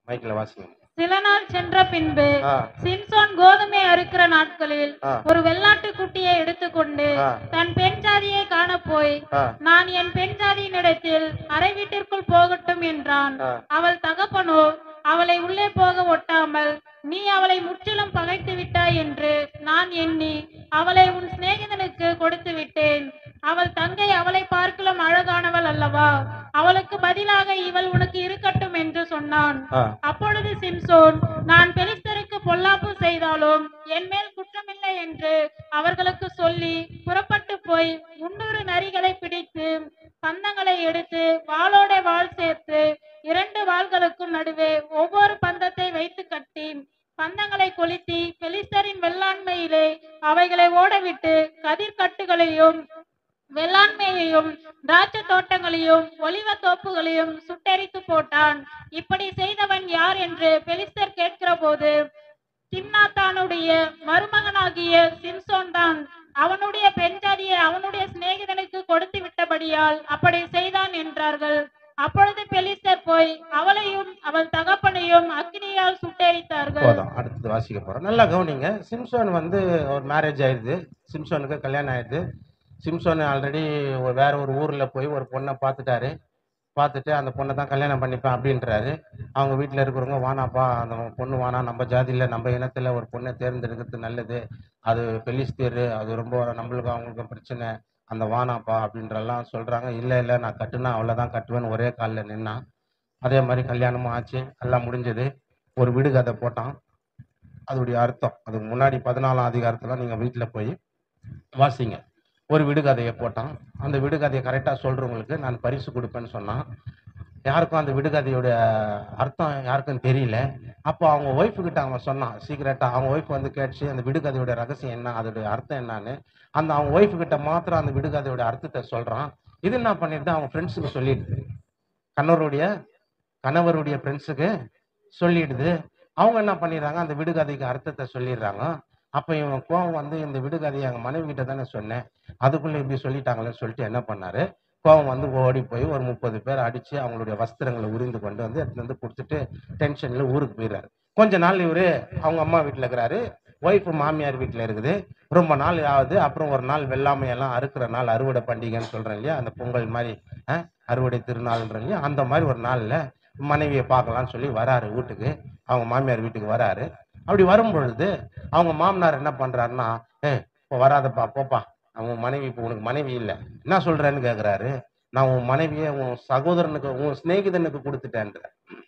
மைக்கில் வாசிங்க சில நாள் சென்ற பின்பு ஆ சிம்சோன் கோதுமை அறுக்கிற நாட்களில் ஆ. ஒரு வெள்ளாட்டு குட்டியை எடுத்துக்கொண்டு ஆ. தன் பெண் ஜாதியை காண போய் ஆ நான் என் பெண் ஜாதியினிடத்தில் அறை வீட்டிற்குள் போகட்டும் என்றான் ஆ. அவள் தகப்பனோ அவளை உள்ளே போக ஒட்டாமல் நீ அவளை முற்றிலும் பகைத்து விட்டாய் என்று நான் எண்ணி அவளை உன் சிநேகிதனுக்கு கொடுத்து விட்டேன் அவள் தங்கை அவளை பார்க்கலும் அழகானவள் அல்லவா அவளுக்கு பதிலாக இவள் உனக்கு இருக்கட்டும் என்று சொன்னான் ஆ அப்பொழுது சிம்சோன் நான் பெலிஸ்தருக்கு பொல்லாப்பு செய்தாலும் என் மேல் குற்றமில்லை என்று அவர்களுக்கு சொல்லி புறப்பட்டு போய் முன்னூறு நரிகளை பிடித்து பந்தங்களை எடுத்து வாளோட வாள் சேர்த்து இரண்டு வாள்களுக்கும் நடுவே ஒவ்வொரு பந்தத்தை வைத்து கட்டி பந்தங்களை கொளுத்தி பெலிஸ்தரின் வெள்ளாண்மையிலே அவைகளை ஓடவிட்டு கதிர்கட்டுகளையும் வெள்ளாண்மையையும் திராட்சை தோட்டங்களையும் ஒலிவ தோப்புகளையும் சுட்டெரித்து போட்டான் இப்படி செய்தவன் யார் என்று பெலிஸ்தர் கேட்கிற போது திம்னாத்தானுடைய மருமகனாகிய சிம்சோன் தான் அவனுடைய பெண் ஜாதியை அவனுடைய சிநேகிதனுக்கு கொடுத்து விட்டபடியால் அப்படி செய்தான் என்றார்கள் அப்பொழுது பெலிஸ்தர் போய் அவளையும் அவள் தகப்பனையும் அக்னியால் சுட்டெரித்தார்கள் போதும் அடுத்தது வாசிக்க போறோம் நல்லா கவனிங்க சிம்சோன் வந்து ஒரு மேரேஜ் ஆயிடுது சிம்சோனுக்கு கல்யாணம் ஆயிடுது சிம்சோன் ஆல்ரெடி வேற ஒரு ஊர்ல போய் ஒரு பொண்ணை பார்த்துட்டாரு பார்த்துட்டு அந்த பொண்ணை தான் கல்யாணம் பண்ணிப்பேன் அப்படின்றாரு அவங்க வீட்டில் இருக்கிறவங்க வானாப்பா அந்த பொண்ணு வானா நம்ம ஜாதியில் நம்ம இனத்தில் ஒரு பொண்ணை தேர்ந்தெடுக்கிறது நல்லது அது பெலிஸ்தீர் அது ரொம்ப நம்மளுக்கு அவங்களுக்கும் பிரச்சனை அந்த வானாப்பா அப்படின்றலாம் சொல்கிறாங்க இல்லை இல்லை நான் கட்டுனா அவ்வளோதான் கட்டுவேன்னு ஒரே காலில் நின்னான் அதே மாதிரி கல்யாணமும் ஆச்சு எல்லாம் முடிஞ்சது ஒரு விடுகதை போட்டான் அதோடைய அர்த்தம் அதுக்கு முன்னாடி பதினாலாம் அதிகாரத்தில் நீங்கள் வீட்டில் போய் வாசிங்க ஒரு விடுகதையை போட்டான் அந்த விடுகதையை கரெக்டாக சொல்கிறவங்களுக்கு நான் பரிசு கொடுப்பேன்னு சொன்னான் யாருக்கும் அந்த விடுகதையோட அர்த்தம் யாருக்கும் தெரியல அப்போ அவங்க ஒய்ஃபு கிட்ட அவன் சொன்னான் சீக்கிரட்டாக அவங்க ஒய்ஃப் வந்து கேட்டுச்சு அந்த விடுகதையோட ரகசியம் என்ன அதோடைய அர்த்தம் என்னன்னு அந்த அவங்க ஒய்ஃபு கிட்ட மாத்திரம் அந்த விடுகதையோட அர்த்தத்தை சொல்கிறான் இது என்ன பண்ணிட்டு அவங்க ஃப்ரெண்ட்ஸுக்கு சொல்லிடுது கணவருடைய கணவருடைய ஃப்ரெண்ட்ஸுக்கு சொல்லிடுது அவங்க என்ன பண்ணிடுறாங்க அந்த விடுகதைக்கு அர்த்தத்தை சொல்லிடுறாங்க அப்போ இவன் கோவம் வந்து இந்த விடுகதையை எங்கள் மனைவி கிட்ட தானே சொன்னேன் அதுக்குள்ளே இப்படி சொல்லிட்டாங்களேன்னு சொல்லிட்டு என்ன பண்ணாரு கோவம் வந்து ஓடி போய் ஒரு முப்பது பேர் அடிச்சு அவங்களுடைய வஸ்திரங்களை உரிந்து கொண்டு வந்து எடுத்துட்டு வந்து கொடுத்துட்டு டென்ஷன்ல ஊருக்கு போயிடுறாரு கொஞ்ச நாள் இவரு அவங்க அம்மா வீட்டில் இருக்கிறாரு ஒய்ஃப் மாமியார் வீட்டில் இருக்குது ரொம்ப நாள் ஆகுது அப்புறம் ஒரு நாள் வெள்ளாமையெல்லாம் அறுக்கிற நாள் அறுவடை பண்டிகைன்னு சொல்றேன் இல்லையா அந்த பொங்கல் மாதிரி அஹ், அறுவடை திருநாள்ன்ற இல்லையா அந்த மாதிரி ஒரு நாள்ல மனைவியை பார்க்கலாம்னு சொல்லி வராரு வீட்டுக்கு அவங்க மாமியார் வீட்டுக்கு வராரு அப்படி வரும் பொழுது அவங்க மாமனார் என்ன பண்றாருன்னா ஏ இப்போ வராதப்பா போப்பா அவன் மனைவி இப்போ உனக்கு மனைவி இல்லை என்ன சொல்றேன்னு கேட்குறாரு நான் உன் மனைவியை உன் சகோதரனுக்கு உன் சிநேகிதனுக்கு கொடுத்துட்டேன்ற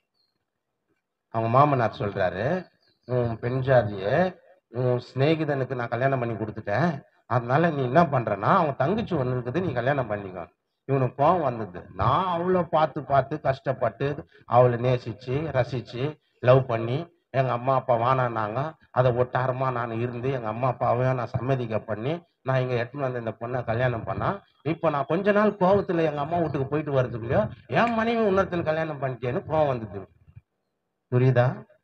அவங்க மாமனார் சொல்றாரு உன் பெண் ஜாதியை உன் சிநேகிதனுக்கு நான் கல்யாணம் பண்ணி கொடுத்துட்டேன் அதனால நீ என்ன பண்றனா அவன் தங்கச்சி ஒன்று இருக்குது நீ கல்யாணம் பண்ணிக்கோ இவனுக்கு கோவம் வந்தது நான் அவளை பார்த்து பார்த்து கஷ்டப்பட்டு அவளை நேசிச்சு ரசிச்சு லவ் பண்ணி எங்க அம்மா அப்பா வானானாங்க அதை ஒட்டாரமா நான் இருந்து எங்க அம்மா அப்பாவையும் நான் சம்மதிக்க பண்ணி நான் இங்க எட்டுன்னு வந்து இந்த பொண்ணை கல்யாணம் பண்ணா இப்போ நான் கொஞ்ச நாள் கோவத்துல எங்க அம்மா வீட்டுக்கு போயிட்டு வர்றதுக்குள்ளயோ என் மனைவி இன்னொருத்தன் கல்யாணம் பண்ணிட்டேன்னு கோவம் வந்தது புரியுதா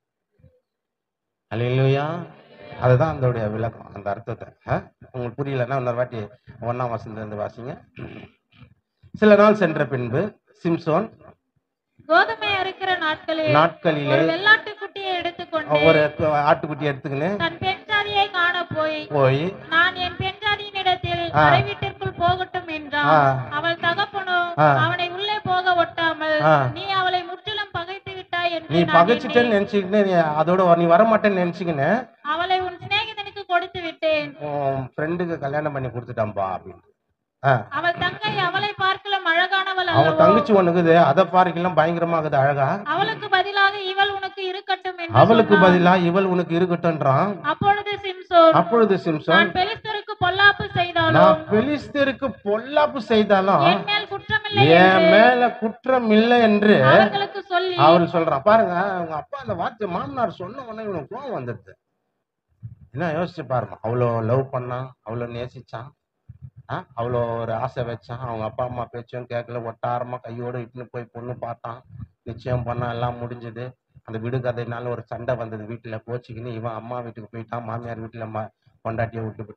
அல்லையா அதுதான் அதோடைய விளக்கம் அந்த அர்த்தத்தை ஆ? உங்களுக்கு புரியலன்னா இன்னொரு வாட்டி ஒன்னாம் வசந்த இருந்து வாசிங்க சில நாள் சென்ற பின்பு சிம்சோன் கோதுமை அறுக்கிற நாட்களில் நாட்களிலே ஒரு வெள்ளாட்டு குட்டியை எடுத்துக்கொண்டு ஒரு ஆட்டுக்குட்டி எடுத்துக்கின்னு தன் பெண் ஜாதியை காண போய் போய் நான் என் பெண் ஜாதியினிடத்தில் ஆ. அறை வீட்டிற்குள் போகட்டும் என்றான் ஆ. அவள் தகப்பனோ ஆ. அவனை உள்ளே போக ஒட்டாமல் ஆ. நீ அவளை முற்றிலும் பகைத்து விட்டாய் நீ என்று நான் பகைச்சிட்டேன்னு எண்ணி, நினைச்சுக்கிட்டு நீ அதோட நீ வரமாட்டேன்னு நினைச்சுக்கின்னு அவளை உன் சிநேகிதனுக்கு கொடுத்து விட்டேன் உன் ஃப்ரெண்டுக்கு கல்யாணம் பண்ணி கொடுத்துட்டான்பா அப்படின்னு ஆ அவள் தங்கை அவளை பார்க்கலாம் அழகானவள் அவன் அல்லவோ தங்கச்சி ஒண்ணுக்குது அதை பார்க்கலாம் பயங்கரமாகுது அழகா அவளுக்கு பதிலாக இவள் உனக்கு இருக்கட்டும் என்று அவளுக்கு சொன்னான். பதிலா இவள் உனக்கு இருக்கட்டும்ன்றான் அப்பொழுது சிம்சோன் அப்பொழுது சிம்சன் நான் பெலிஸ்தருக்கு பொல்லாப்பு செய்தாலும் நான் பெலிஸ்தருக்கு பொல்லாப்பு செய்தாலும் என் மேல் குற்றமில்லை என் என்று மேல குற்றம் இல்லை என்று அவர்களுக்கு சொல்லி அவர் சொல்றான் பாருங்க அவங்க அப்பா அந்த வார்த்தை மாமனார் சொன்ன உடனே இவனுக்கு கோவம் வந்துடுது என்ன யோசிச்சு பாருங்க அவ்வளோ லவ் பண்ணான் அவ்வளோ நேசிச்சான் ஆ அவ்வளோ ஒரு ஆசை வச்சான் அவங்க அப்பா அம்மா பேச்சும் கேட்கல ஒட்டாரமா கையோட இட்டுன்னு போய் பொண்ணு பார்த்தான் நிச்சயம் பண்ணா எல்லாம் முடிஞ்சது அந்த விடுகதைனால ஒரு சண்டை வந்தது வீட்டுல கோச்சிக்கின்னு இவன் அம்மா வீட்டுக்கு போயிட்டான் மாமியார் வீட்டுல ம பொண்டாட்டியை விட்டுவிட்டு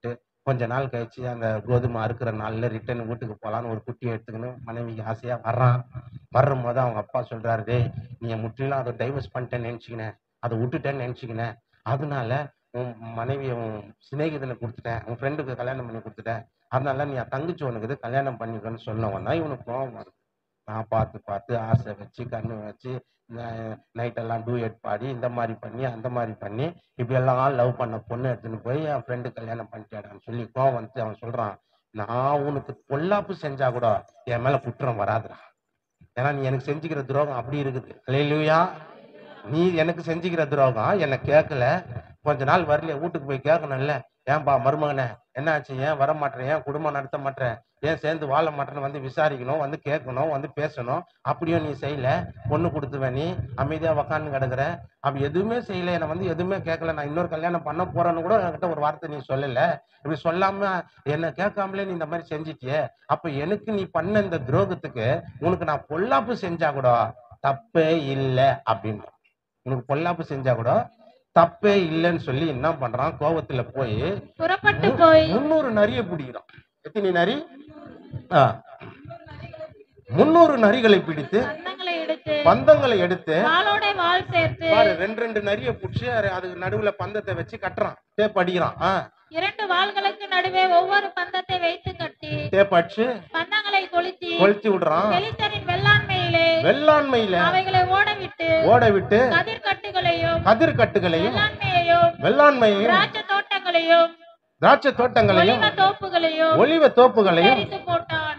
கொஞ்ச நாள் கழிச்சு அந்த கோதுமை அறுக்கிற நாள்ல ரிட்டர்ன் வீட்டுக்கு போலான்னு ஒரு குட்டியை எடுத்துக்கணும் மனைவிக்கு ஆசையா வர்றான் வரும் போது அவங்க அப்பா சொல்றாரு டேய் நீ முற்றிலும் அதை டைவர்ஸ் பண்ணிட்டேன்னு நினைச்சுக்கினேன் அதை விட்டுட்டேன்னு நினைச்சுக்கினேன் அதனால உன் மனைவியை உன் சிநேகிதனை கொடுத்துட்டேன் உன் ஃப்ரெண்டுக்கு கல்யாணம் பண்ணி கொடுத்துட்டேன் அதனால நீ என் தங்கச்சி உனக்கு இது கல்யாணம் பண்ணிக்கன்னு சொன்னவன் தான் இவனுக்கு கோவம் வருது நான் பார்த்து பார்த்து ஆசை வச்சு கண்ணு வச்சு நைட்டெல்லாம் டூயட் பாடி இந்த மாதிரி பண்ணி அந்த மாதிரி பண்ணி இப்படியெல்லாம் லவ் பண்ண பொண்ணு எடுத்துன்னு போய் என் ஃப்ரெண்டு கல்யாணம் பண்ணிட்டாடான்னு சொல்லி கோவம் வந்து அவன் சொல்றான் நான் உனக்கு பொல்லாப்பு செஞ்சா கூட என் மேல குற்றம் வராதுடா ஏன்னா நீ எனக்கு செஞ்சுக்கிற துரோகம் அப்படி இருக்குது இல்லையா நீ எனக்கு செஞ்சுக்கிற துரோகம் என்னை கேட்கல கொஞ்ச நாள் வரல வீட்டுக்கு போய் கேட்கணும்ல ஏன்பா மருமகனே என்னாச்சு ஏன் வர மாட்டேன் ஏன் குடும்பம் நடத்த மாட்டேன் ஏன் சேர்ந்து வாழ மாட்டேன்னு வந்து விசாரிக்கணும் வந்து கேட்கணும் வந்து பேசணும் அப்படியும் நீ செய்யல பொண்ணு கொடுத்துவ நீ அமைதியா உக்காந்து கிடக்குற அப்படி எதுவுமே செய்யல என்னை வந்து எதுவுமே கேட்கல நான் இன்னொரு கல்யாணம் பண்ண போறேன்னு கூட என்கிட்ட ஒரு வார்த்தை நீ சொல்லல இப்படி சொல்லாம என்ன கேட்காமலே நீ இந்த மாதிரி செஞ்சிட்டியே அப்ப எனக்கு நீ பண்ண இந்த துரோகத்துக்கு உனக்கு நான் பொல்லாப்பு செஞ்சா கூட தப்பே இல்லை அப்படின்ற உனக்கு பொல்லாப்பு செஞ்சா கூட தப்பே இல்லைன்னு சொல்லி என்ன பண்றான் கோவத்துல போய் புறப்பட்டு போய் முன்னூறு நரிய பிடிக்கிறான் எத்தனை நரி ஆ. முன்னூறு நரிகளை பிடித்து பந்தங்களை எடுத்து பந்தங்களை எடுத்து வாளோட வாள் சேர்த்து பாரு ரெண்டு ரெண்டு நரிய பிடிச்சி அதுக்கு நடுவுல பந்தத்தை வச்சு கட்டுறான் டேப் அடிக்கிறான் ஆ இரண்டு வாள்களுக்கு நடுவே ஒவ்வொரு பந்தத்தை வைத்து கட்டி டேப் அடிச்சு பந்தங்களை கொளுத்தி கொளுத்தி விடுறான் பெலிஸ்தரின் வெள்ளாண்மையிலே வெள்ளாண்மையில அவைகளை ஓடவிட்டு ஓட விட்டு கதிர்கட்டுகளையும் கதிர்கட்டுகளையும் வெள்ளாண்மையையும் வெள்ளாண்மையையும் திராட்சை தோட்டங்களையும் திராட்சை தோட்டங்களையும் ஒலிவ தோப்புகளையும் ஒலிவ தோப்புகளையும் எரித்து போட்டான்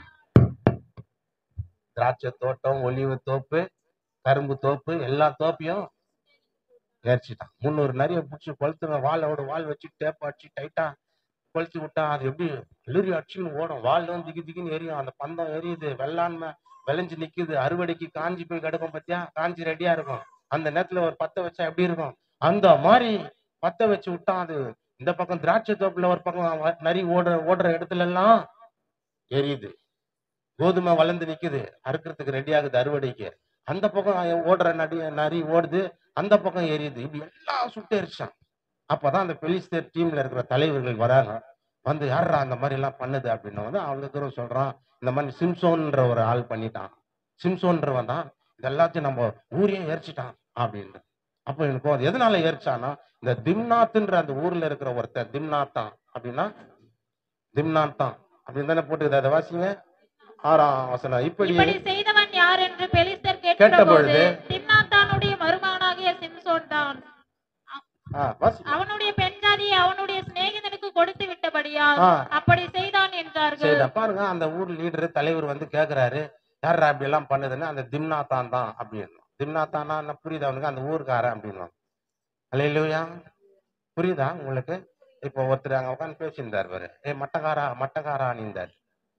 திராட்சை தோட்டம் ஒலிவ தோப்பு கரும்பு தோப்பு எல்லா தோப்பையும் எரிச்சிட்டான் முந்நூறு நிறைய பிடிச்சி கொளுத்துங்க வாளோட வால் வச்சு டேப் அடிச்சு டைட்டா கொளுத்தி விட்டான் அது எப்படி எளிரி அடிச்சுன்னு ஓடும் வால் வந்து திகி திகின்னு எரியும் அந்த பந்தம் எரியுது வெள்ளாண்மை விளைஞ்சு நிக்குது அறுவடைக்கு காஞ்சி போய் கிடக்கும் பத்தியா காஞ்சி ரெடியா இருக்கும் அந்த நேரத்துல ஒரு பத்த வச்சா எப்படி இருக்கும் அந்த மாதிரி பத்த வச்சு விட்டான் அது இந்த பக்கம் திராட்சை தோப்புல ஒரு பக்கம் வ- நரி ஓடுற ஓடுற இடத்துல எல்லாம் எரியுது கோதுமை வளர்ந்து நிக்குது அறுக்கிறதுக்கு ரெடி ஆகுது அறுவடைக்கு அந்த பக்கம் ஓடுற நடி நரி ஓடுது அந்த பக்கம் எரியுது இப்படி எல்லாம் சுட்டு எரிச்சான் அப்பதான் அந்த பெலிஸ்தர் டீம்ல இருக்கிற தலைவர்கள் வராங்க வந்து யாரா அந்த மாதிரி எல்லாம் பண்ணுது அப்படின்னு வந்து அவங்க தூரம் சொல்றான் இந்த மாதிரி சிம்சோன்ற ஒரு ஆள் பண்ணிட்டான் சிம்சோன்றவன் தான் இது எல்லாத்தையும் நம்ம ஊரையும் எரிச்சிட்டான் அப்படின்னு அப்போ எனக்கு அது எதனால எரிச்சானா இந்த திம்னாத்துன்ற அந்த ஊர்ல இருக்கிற ஒருத்தர் திம்னாத்தான் அப்படின்னா திம்னாத்தான் அப்படின்னு தானே போட்டுக்குது அதை வாசிங்க ஆறாம் வசனம் இப்படி இப்படி செய்தவன் யார் என்று பெலிஸ்தர் கேட்ட கேட்டபொழுது பொழுது, திம்னாத்தானுடைய மருமகனாகிய சிம்சோன் தான் ஆ, வாசி அவனுடைய பெண் ஜாதியை அவனுடைய சிநேகிதனுக்கு கொடுத்து விட்டபடியால் ஆ. அப்படி செய்தான் என்றார்கள் சரி பாருங்க அந்த ஊர் லீடர் தலைவர் வந்து கேக்குறாரு யாரா அப்படி எல்லாம் பண்ணுதுன்னு அந்த திம்னாத்தான் தான் அப்படின்னு திம்னாத்தானா என்ன புரியுதா அவனுக்கு அந்த ஊருக்காரன் அப்படின்னு அலையிலுயா புரியுதா உங்களுக்கு இப்போ ஒருத்தர் அங்க உட்காந்து பேசியிருந்தார் பாரு ஏ மட்டக்காரா மட்டக்காரான்னுந்தார்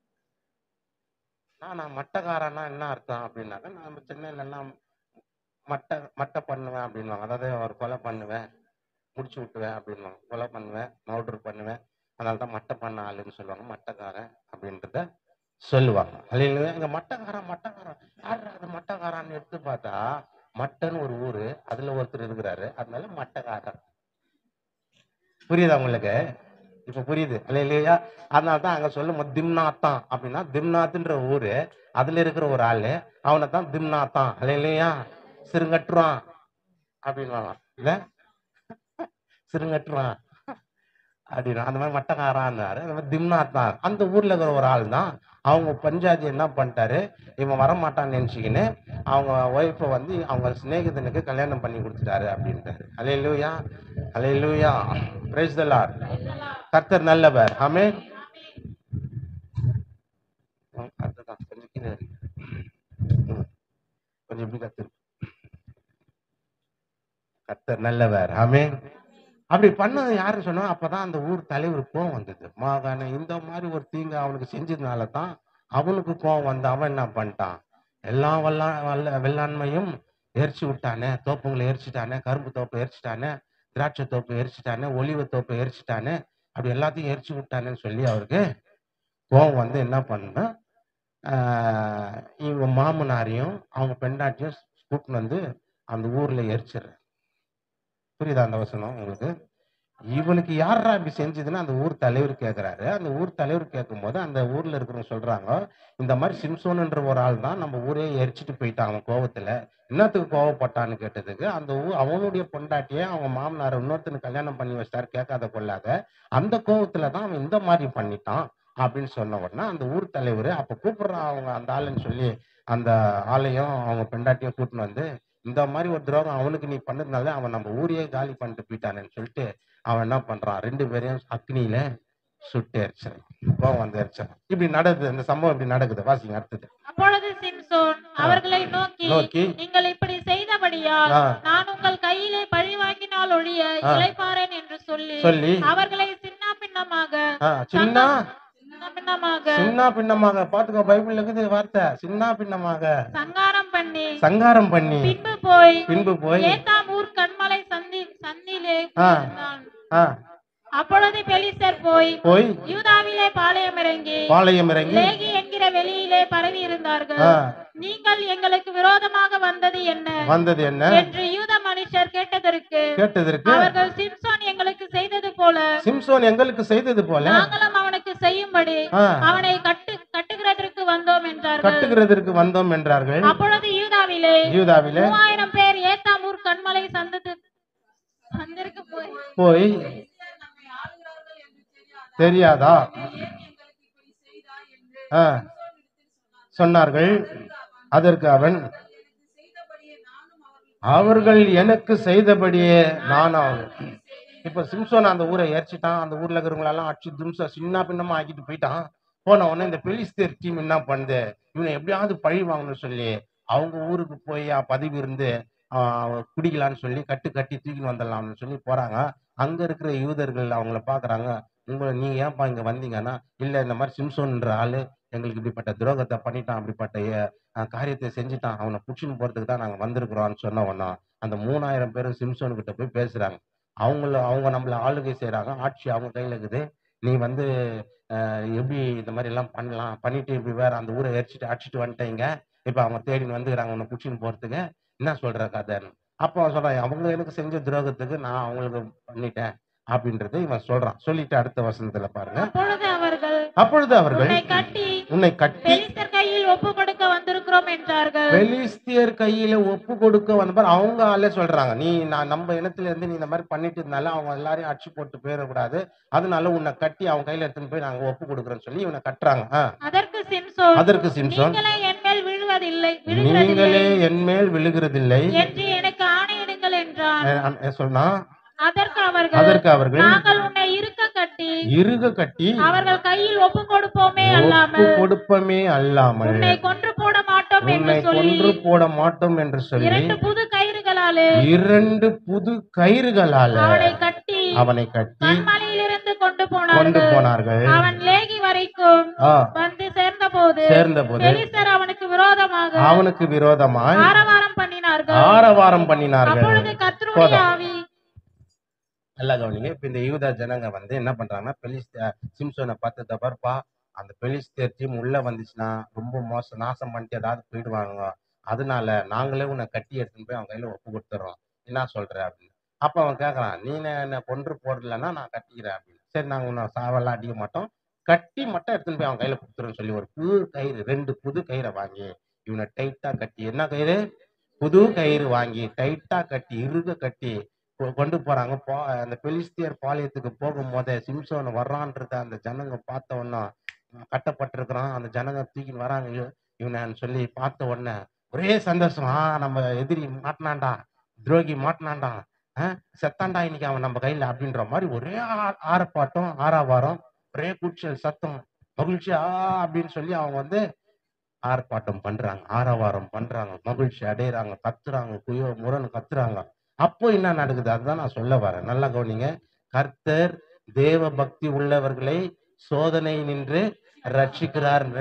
நான் நான் மட்டக்காரன்னா என்ன அர்த்தம் அப்படின்னாக்க நான் சென்னையில எல்லாம் மட்டை மட்டை பண்ணுவேன் அப்படின்வாங்க அதாவது ஒரு கொலை பண்ணுவேன் முடிச்சு விட்டுவேன் அப்படின்வாங்க கொலை பண்ணுவேன் மவுட்ரு பண்ணுவேன் அதனால தான் மட்டை பண்ண ஆளுன்னு சொல்லுவாங்க மட்டைக்காரன் அப்படின்றத சொல்லுவாங்க அல்ல இங்க மட்டைக்காரன் மட்டைக்காரன் யார் அது மட்டைக்காரான்னு எடுத்து பார்த்தா மட்டைன்னு ஒரு ஊரு அதுல ஒருத்தர் இருக்கிறாரு அதனால மட்டைக்காரன் புரியுதா உங்களுக்கு இப்ப புரியுது அல்ல இல்லையா அதனால தான் அங்க சொல்லும் போது திம்னாத்தான் அப்படின்னா திம்னாத்துன்ற ஊரு அதுல இருக்கிற ஒரு ஆளு அவனை தான் திம்னாத்தான் அல்ல இல்லையா சிறுங்கட்டுறான் அப்படின்வாங்க இல்ல சிறுங்கட்டுறான் அப்படின்னா அந்த மாதிரி மட்டக்காரான்னாரு அந்த மாதிரி திம்னாத்தான் அந்த ஊர்ல இருக்கிற ஒரு ஆள் தான் அவங்க பஞ்சாதி என்ன பண்ணிட்டாரு இவன் வரமாட்டான்னு நினைச்சுக்கின்னு அவங்க ஒய்ஃபை வந்து அவங்க சிநேகிதனுக்கு கல்யாணம் பண்ணி கொடுத்துட்டாரு அப்படின்ட்டாரு அலே லூயா அலே லூயா பிரைஸ் த லார்ட் கர்த்தர் நல்லவர் ஆமே அதுதான் கொஞ்சம் கீழே இருக்கு. ம். கொஞ்சம் இப்படி கத்து கர்த்தர் நல்லவர் ஆமே அப்படி பண்ணது யாரு சொன்னா அப்பதான் அந்த ஊர் தலைவர் கோவம் வந்தது மாகாண இந்த மாதிரி ஒரு தீங்கு அவனுக்கு செஞ்சதுனால தான் அவனுக்கு கோவம் வந்து அவன் என்ன பண்ணிட்டான் எல்லா வல்லா வல்ல வெள்ளாண்மையும் எரிச்சு விட்டானே தோப்புங்களை எரிச்சிட்டானே கரும்பு தோப்பை எரிச்சிட்டானே திராட்சை தோப்பை எரிச்சிட்டானே ஒலிவ தோப்பை எரிச்சிட்டானே அப்படி எல்லாத்தையும் எரிச்சு விட்டானேன்னு சொல்லி அவருக்கு கோவம் வந்து என்ன பண்ணா ஆஹ் இவங்க மாமனாரையும் அவங்க பெண்டாட்டியும் கூட்டின்னு வந்து அந்த ஊர்ல எரிச்சிடுற புரியுதா அந்த வசனம் உங்களுக்கு இவனுக்கு யாரா இப்படி செஞ்சதுன்னு அந்த ஊர் தலைவர் கேக்குறாரு அந்த ஊர் தலைவர் கேட்கும்போது அந்த ஊர்ல இருக்கிறவங்க சொல்றாங்க இந்த மாதிரி சிம்சோன்ன்ற ஒரு ஆள் தான் நம்ம ஊரே எரிச்சிட்டு போயிட்டான் அவன் கோவத்துல என்னத்துக்கு கோவப்பட்டான்னு கேட்டதுக்கு அந்த ஊ அவனுடைய பொண்டாட்டியே அவங்க மாமனார் இன்னொருத்தனுக்கு கல்யாணம் பண்ணி வச்சிட்டாரு கேட்காத கொள்ளாத அந்த கோவத்துல தான் அவன் இந்த மாதிரி பண்ணிட்டான் அப்படின்னு சொன்ன உடனே அந்த ஊர் தலைவர் அப்ப கூப்பிடுறான் அவங்க அந்த ஆளுன்னு சொல்லி அந்த ஆளையும் அவங்க பெண்டாட்டியும் கூட்டின்னு வந்து இந்த மாதிரி ஒரு துரோகம் அவனுக்கு நீ பண்ணதுனால அவன் நம்ம ஊரையே காலி பண்ணிட்டு போயிட்டானேன்னு சொல்லிட்டு அவன் என்ன பண்றான் ரெண்டு பேரையும் அக்னியில சுட்டு எரிச்சான் கோவம் வந்து எரிச்சான் இப்படி நடக்குது இந்த சம்பவம் இப்படி நடக்குது வாசிங்க அடுத்தது அப்பொழுது சிம்சோன் அவர்களை நோக்கி நோக்கி நீங்கள் இப்படி செய்தபடியால் ஆ, நான் உங்கள் கையிலே பழி வாங்கினால் ஒழிய ஆ. இளைப்பாறேன் என்று சொல்லி சொல்லி அவர்களை சின்ன பின்னமாக ஆ, சின்ன சின்ன பின்னமாக சின்ன பின்னமாக பாத்துக்கோ பைபிள் இருக்குது வார்த்தை சின்ன பின்னமாக சங்காரம் பண்ணி சங்காரம் பண்ணி பின்பு போய் பின்பு போய் ஏத்தாம் ஊர் கண்மலை சந்தி சந்திலே ஆ. இருந்தான். ஆ, அப்பொழுது பெலிஸ்தர் போய் போய் யூதாவிலே பாளையம் இறங்கி பாளையம் இறங்கி லேகி என்கிற வெளியிலே பரவி இருந்தார்கள் ஆ, நீங்கள் எங்களுக்கு விரோதமாக வந்தது என்ன வந்தது என்ன என்று யூத மனுஷர் கேட்டதற்கு கேட்டதற்கு அவர்கள் சிம்சோன் எங்களுக்கு செய்தது போல சிம்சோன் எங்களுக்கு செய்தது போல நாங்களும் அவனுக்கு செய்யும்படி ஆ, அவனை கட்டு கட்டுகிறதற்கு வந்தோம் என்றார்கள் கட்டுகிறதற்கு வந்தோம் என்றார்கள் அப்பொழுது யூதாவிலே யூதாவிலே மூவாயிரம் பேர் ஏத்தாமூர் கண்மலை சந்தது சந்திற்கு போய் போய் தெரியாதா ஆ, சொன்னார்கள் அதற்கு அவன் அவர்கள் எனக்கு செய்தபடியே நான் அவர்கள் இப்ப சிம்சோன் அந்த ஊரை எரிச்சிட்டான் அந்த ஊர்ல இருக்கிறவங்களெல்லாம் அடிச்சு தும்சா சின்ன பின்னமா ஆக்கிட்டு போயிட்டான் போன உடனே இந்த பெலிஸ்தேர் டீம் என்ன பண்ணுது இவனை எப்படியாவது பழி வாங்கணும்னு சொல்லி அவங்க ஊருக்கு போய் அஹ், பதிவு இருந்து ஆஹ், குடிக்கலான்னு சொல்லி கட்டு கட்டி தூக்கின்னு வந்துடலாம்னு சொல்லி போறாங்க அங்க இருக்கிற யூதர்கள் அவங்கள பாக்குறாங்க உங்களை நீங்க ஏன்பா இங்க வந்தீங்கன்னா இல்ல இந்த மாதிரி சிம்சோன்ற ஆளு எங்களுக்கு இப்படிப்பட்ட துரோகத்தை பண்ணிட்டான் அப்படிப்பட்ட அஹ், காரியத்தை செஞ்சுட்டான் அவனை புடிச்சுன்னு போறதுக்கு தான் நாங்க வந்திருக்கிறோம்னு சொன்ன உடனே அந்த மூணாயிரம் பேரும் சிம்சோன் கிட்ட போய் பேசுறாங்க அவங்கள அவங்க நம்மள ஆளுகை செய்றாங்க ஆட்சி அவங்க கையில இருக்குது நீ வந்து அஹ், எப்படி இந்த மாதிரி எல்லாம் பண்ணலாம் பண்ணிட்டு இப்படி வேற அந்த ஊரை எரிச்சிட்டு அடிச்சிட்டு வந்துட்டீங்க இப்ப அவங்க தேடின்னு வந்துக்கிறாங்க உன்னை புடிச்சுன்னு போறதுக்கு என்ன சொல்ற கதைன்னு அப்போ அவன் சொல்றான் அவங்க எனக்கு செஞ்ச துரோகத்துக்கு நான் அவங்களுக்கு பண்ணிட்டேன் அப்படின்றத இவன் சொல்றான் சொல்லிட்டு அடுத்த வசனத்துல பாருங்க அப்பொழுது அவர்கள் அப்பொழுது அவர்கள் உன்னை கட்டி உன்னை கட்டி பெலிஸ்தர் கையில் ஒப்பு கொடுக்க வந்திருக்கிறோம் என்றார்கள் பெலிஸ்தியர் கையில ஒப்பு கொடுக்க வந்த பாரு அவங்க ஆளே சொல்றாங்க நீ நான் நம்ம இனத்துல இருந்து நீ இந்த மாதிரி பண்ணிட்டதுனால அவங்க எல்லாரையும் அடிச்சு போட்டு போயிடக்கூடாது அதனால உன்னை கட்டி அவங்க கையில எடுத்துன்னு போய் நாங்க ஒப்பு கொடுக்குறோன்னு சொல்லி இவனை கட்டுறாங்க ஆ, அதற்கு சிம்சோன் அதற்கு சிம்சோன் நீங்களே என் மேல் விழுவதில்லை விழுகிறதில்லை நீங்களே என் மேல் விழுகிறதில்லை என்று எனக்கு ஆணையிடுங்கள் என்றான் அஹ் அஹ் சொன்னா அதற்கு அவர்கள் அதற்கு அவர்கள் நாங்கள் உன்னை இருக்க கட்டி இருக கட்டி அவர்கள் கையில் ஒப்பு கொடுப்போமே ஒப்பு அல்லாமல் கொடுப்பமே அல்லாமல் உன்னை கொன்று போட மாட்டோம் என்று உன்னை சொல்லி கொன்று போட மாட்டோம் என்று சொல்லி இரண்டு புது கயிறுகளாலே இரண்டு புது கயிறுகளால அவனை கட்டி அவனை கட்டி கண்மலையிலிருந்து கொண்டு கொண்டு போனார்கள் போனார்கள் அவன் லேகி வரைக்கும் ஆ, வந்து சேர்ந்த போது சேர்ந்த போது பெலிஸ்தர் அவனுக்கு விரோதமாக அவனுக்கு விரோதமாய் ஆரவாரம் பண்ணினார்கள் ஆரவாரம் பண்ணினார்கள் அப்பொழுது கர்த்தருடைய போதும். ஆவி நல்லா கவனிங்க இப்ப இந்த யூதா ஜனங்க வந்து என்ன பண்றாங்கன்னா பெலிஸ்த சிம்சோனை பார்த்து தப்பா அந்த பெலிஸ்தேர் டீம் உள்ள வந்துச்சுன்னா ரொம்ப மோசம் நாசம் பண்ணிட்டு ஏதாவது போயிடுவாங்க அதனால நாங்களே உன்னை கட்டி எடுத்துன்னு போய் அவன் கையில ஒப்பு கொடுத்துறோம் என்ன சொல்ற அப்படின்னு அப்ப அவன் கேக்குறான் நீ என்ன கொன்று போடலன்னா நான் கட்டிக்கிறேன் அப்படின்னு சரி நாங்க உன்னை சாவெல்லாம் அடிக்க மாட்டோம் கட்டி மட்டும் எடுத்துன்னு போய் அவன் கையில கொடுத்துறோம்னு சொல்லி ஒரு புது கயிறு ரெண்டு புது கயிறை வாங்கி இவனை டைட்டா கட்டி என்ன கயிறு புது கயிறு வாங்கி டைட்டா கட்டி இறுக கட்டி கொ- கொண்டு போறாங்க போ அந்த பெலிஸ்தியர் பாளையத்துக்கு போகும்போதே சிம்சோன் வர்றான்றத அந்த ஜனங்க பார்த்த உடனே அஹ் கட்டப்பட்டிருக்கிறான் அந்த ஜனங்க தூக்கின்னு வராங்க இவ- இவனை சொல்லி பார்த்த உடனே ஒரே சந்தோஷம் ஆ நம்ம எதிரி மாட்டினான்டா துரோகி மாட்டினான்டா ஆஹ் செத்தான்டா இன்னைக்கு அவன் நம்ம கையில அப்படின்ற மாதிரி ஒரே ஆ- ஆரப்பாட்டம் ஆறாவாரம் ஒரே கூச்சல் சத்தம் மகிழ்ச்சி ஆ அப்படின்னு சொல்லி அவங்க வந்து ஆர்ப்பாட்டம் பண்றாங்க ஆரவாரம் பண்றாங்க மகிழ்ச்சி அடையறாங்க கத்துறாங்க குயோ முரன்னு கத்துறாங்க அப்போ என்ன நடக்குது அதுதான் நான் சொல்ல வரேன் நல்லா கவனிங்க கர்த்தர் தேவ பக்தி உள்ளவர்களை சோதனை நின்று ரட்சிக்கிறார்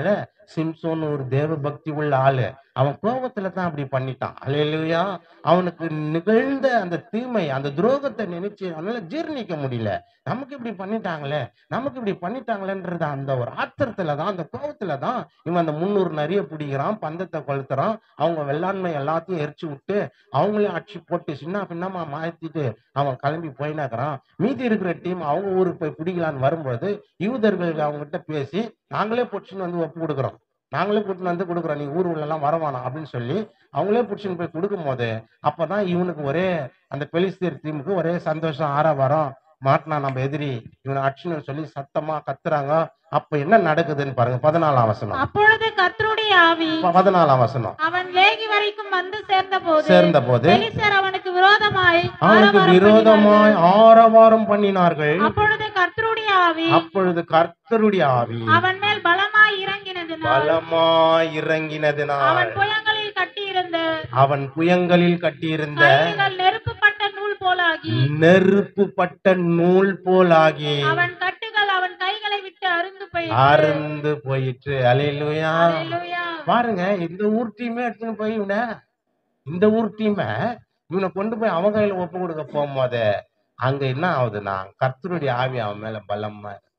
சிம்சோன் ஒரு தேவ பக்தி உள்ள ஆளு அவன் கோபத்துல தான் அப்படி பண்ணிட்டான் அல்லையா அவனுக்கு நிகழ்ந்த அந்த தீமை அந்த துரோகத்தை நினைச்சு அவனால ஜீர்ணிக்க முடியல நமக்கு இப்படி பண்ணிட்டாங்களே நமக்கு இப்படி பண்ணிட்டாங்களேன்றது அந்த ஒரு ஆத்திரத்துல தான் அந்த கோபத்துல தான் இவன் அந்த முன்னூறு நிறைய பிடிக்கிறான் பந்தத்தை கொளுத்துறான் அவங்க வெள்ளாண்மை எல்லாத்தையும் எரிச்சு விட்டு அவங்களையும் அடிச்சு போட்டு சின்ன பின்னமா மாத்திட்டு அவன் கிளம்பி போயினாக்குறான் மீதி இருக்கிற டீம் அவங்க ஊருக்கு போய் பிடிக்கலான்னு வரும்போது யூதர்கள் அவங்ககிட்ட பேசி நாங்களே பிடிச்சின்னு வந்து ஒப்பு கொடுக்குறோம் நாங்களே கூட்டின்னு வந்து கொடுக்குறோம் நீ ஊர் உள்ள எல்லாம் வரவானாம் அப்படின்னு சொல்லி அவங்களே பிடிச்சின்னு போய் கொடுக்கும் போது அப்பதான் இவனுக்கு ஒரே அந்த பெலிஸ்தீர் டீமுக்கு ஒரே சந்தோஷம் ஆரவாரம் மாட்டினா நம்ம எதிரி இவனை அடிச்சுன்னு சொல்லி சத்தமா கத்துறாங்க அப்ப என்ன நடக்குதுன்னு பாருங்க பதினாலாம் வசனம் அப்பொழுது கர்த்தருடைய ஆவி ப- பதினாலாம் வசனம் அவன் லேகி வரைக்கும் வந்து சேர்ந்த போது சேர்ந்த போது பெலிஸ்தர் அவனுக்கு விரோதமாய் அவனுக்கு ஆரவாரம் விரோதமாய் ஆரவாரம் பண்ணினார்கள் பண்ணினார்கள். அப்பொழுது கர்த்தருடைய ஆவி அப்பொழுது கர்த்தருடைய ஆவி அவன் மேல் பலமாய் இறங்கினதினால் பலமாய் இறங்கினதினால் அவன் புயங்களில் கட்டியிருந்த அவன் புயங்களில் கட்டியிருந்த கயிறுகள் நெருப்புப்பட்ட நூல் போலாகி நெருப்பு பட்ட நூல் போலாகி அவன் கட்டுகள் அவன் கைகளை விட்டு அருந்து போயிற்று அருந்து போயிற்று அலையிலுயா அல்லேலூயா. பாருங்க இந்த ஊர் டீமே எடுத்துன்னு போய் இவனை இந்த ஊர் டீமை இவனை கொண்டு போய் அவன் கையில ஒப்பு கொடுக்க போகும்போது அங்க என்ன ஆகுதுன்னா கர்த்தருடைய ஆவி அவன் மேல பலமா இருக்கு.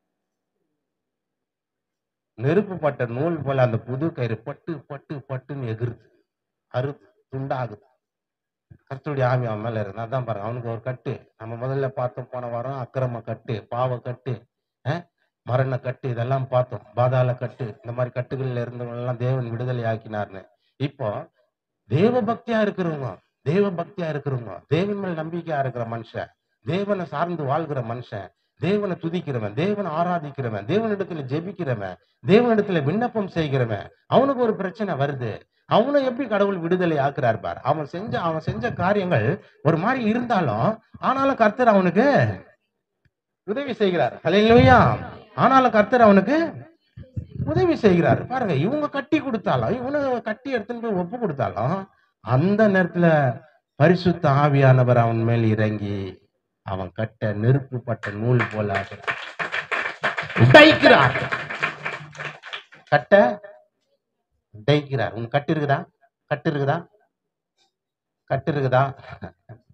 நெருப்பு பட்ட நூல் போல அந்த புது கயிறு பட்டு பட்டு பட்டுன்னு எகிருது அறுது துண்டாகுது கர்த்தருடைய ஆவி அவன் மேல இருக்கு அதான் பாருங்க அவனுக்கு ஒரு கட்டு நம்ம முதல்ல பார்த்தோம் போன வாரம் அக்கிரம கட்டு பாவ கட்டு அஹ், மரண கட்டு இதெல்லாம் பார்த்தோம் பாதாள கட்டு இந்த மாதிரி கட்டுகள்ல இருந்தவங்க எல்லாம் தேவன் விடுதலை ஆக்கினார்னு இப்போ தேவ பக்தியா இருக்கிறவங்க தேவ பக்தியா இருக்கிறவங்க தேவன் மேல் நம்பிக்கையா இருக்கிற மனுஷன் தேவனை சார்ந்து வாழ்கிற மனுஷன் தேவனை துதிக்கிறவன் தேவனை ஆராதிக்கிறவன் தேவனிடத்துல ஜெபிக்கிறவன் தேவனிடத்துல விண்ணப்பம் செய்கிறவன் அவனுக்கு ஒரு பிரச்சனை வருது அவனை எப்படி கடவுள் விடுதலை ஆக்குறார் பார் அவன் செஞ்ச அவன் செஞ்ச காரியங்கள் ஒரு மாதிரி இருந்தாலும் ஆனாலும் கர்த்தர் அவனுக்கு உதவி செய்கிறார் ஹalleluya ஆனாலும் கர்த்தர் அவனுக்கு உதவி செய்கிறார் பாருங்க இவங்க கட்டி கொடுத்தாலும் இவனு கட்டி எடுத்துன்னு போய் ஒப்பு கொடுத்தாலும் அந்த நேரத்துல பரிசுத்த ஆவியானவர் அவன் மேல் இறங்கி அவன் கட்ட நெருப்பு பட்ட நூல் போல ஆகிறார். உடைக்கிறார் கட்ட உடைக்கிறார் உன் கட்டு இருக்குதா கட்டு இருக்குதா கட்டு இருக்குதா